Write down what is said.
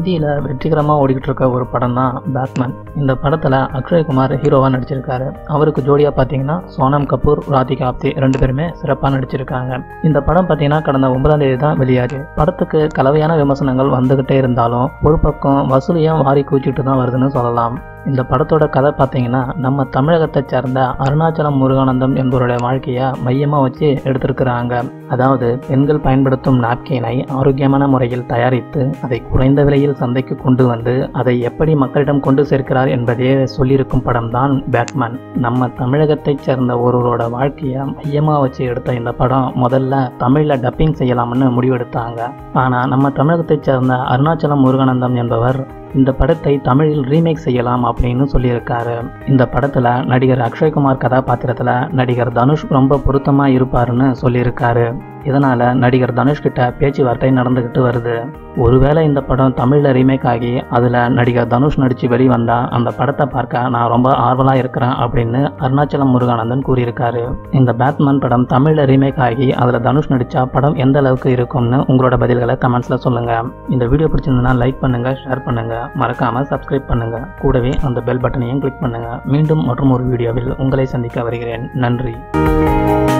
ஹிந்தியில் வெற்றிகரமாக ஓடிக்கிட்டு இருக்க ஒரு படம் தான் பேட்மேன் இந்த படத்தில் அக்ஷய்குமார் ஹீரோவாக நடிச்சிருக்காரு அவருக்கு ஜோடியாக பார்த்தீங்கன்னா சோனம் கபூர் ராதிகா ஆப்தே ரெண்டு பேருமே சிறப்பாக நடிச்சிருக்காங்க இந்த படம் பார்த்தீங்கன்னா கடந்த ஒன்பதாம் தேதி தான் வெளியாச்சு படத்துக்கு கலவையான விமர்சனங்கள் வந்துகிட்டே இருந்தாலும் ஒரு பக்கம் வசூலியாக வாரி கூச்சிட்டு தான் வருதுன்னு சொல்லலாம் இந்த படத்தோட கதை பார்த்தீங்கன்னா நம்ம தமிழகத்தை சேர்ந்த அருணாச்சலம் முருகானந்தம் என்பவருடைய வாழ்க்கையை மையமாக வச்சு எடுத்திருக்கிறாங்க அதாவது பெண்கள் பயன்படுத்தும் நாப்கினை ஆரோக்கியமான முறையில் தயாரித்து அதை குறைந்த விலையில் சந்தைக்கு கொண்டு வந்து அதை எப்படி மக்களிடம் கொண்டு சேர்க்கிறார் என்பதே சொல்லியிருக்கும் படம் தான் பேட்மேன் நம்ம தமிழகத்தைச் சேர்ந்த ஒருவரோட வாழ்க்கையை மையமாக வச்சு எடுத்த இந்த படம் முதல்ல தமிழில் டப்பிங் செய்யலாம்னு முடிவெடுத்தாங்க ஆனால் நம்ம தமிழகத்தைச் சேர்ந்த அருணாச்சலம் முருகானந்தம் என்பவர் இந்த படத்தை தமிழில் ரீமேக் செய்யலாம் அப்படின்னு சொல்லியிருக்காரு இந்த படத்தில் நடிகர் அக்ஷய்குமார் கதாபாத்திரத்தில் நடிகர் தனுஷ் ரொம்ப பொருத்தமாக இருப்பாருன்னு சொல்லியிருக்காரு இதனால் நடிகர் தனுஷ்கிட்ட பேச்சுவார்த்தை நடந்துக்கிட்டு வருது ஒருவேளை இந்த படம் தமிழில் ரீமேக் ஆகி அதில் நடிகர் தனுஷ் நடித்து வெளிவந்தால் அந்த படத்தை பார்க்க நான் ரொம்ப ஆர்வலாக இருக்கிறேன் அப்படின்னு அருணாச்சலம் முருகானந்தன் கூறியிருக்காரு இந்த பேட்மேன் படம் தமிழில் ரீமேக் ஆகி அதில் தனுஷ் நடித்தா படம் எந்த அளவுக்கு இருக்கும்னு உங்களோட பதில்களை கமெண்ட்ஸில் சொல்லுங்கள் இந்த வீடியோ பிடிச்சிருந்ததுன்னா லைக் பண்ணுங்கள் ஷேர் பண்ணுங்கள் மறக்காமல் சப்ஸ்கிரைப் பண்ணுங்கள் கூடவே அந்த பெல் பட்டனையும் கிளிக் பண்ணுங்கள் மீண்டும் மற்றும் ஒரு வீடியோவில் உங்களை சந்திக்க வருகிறேன் நன்றி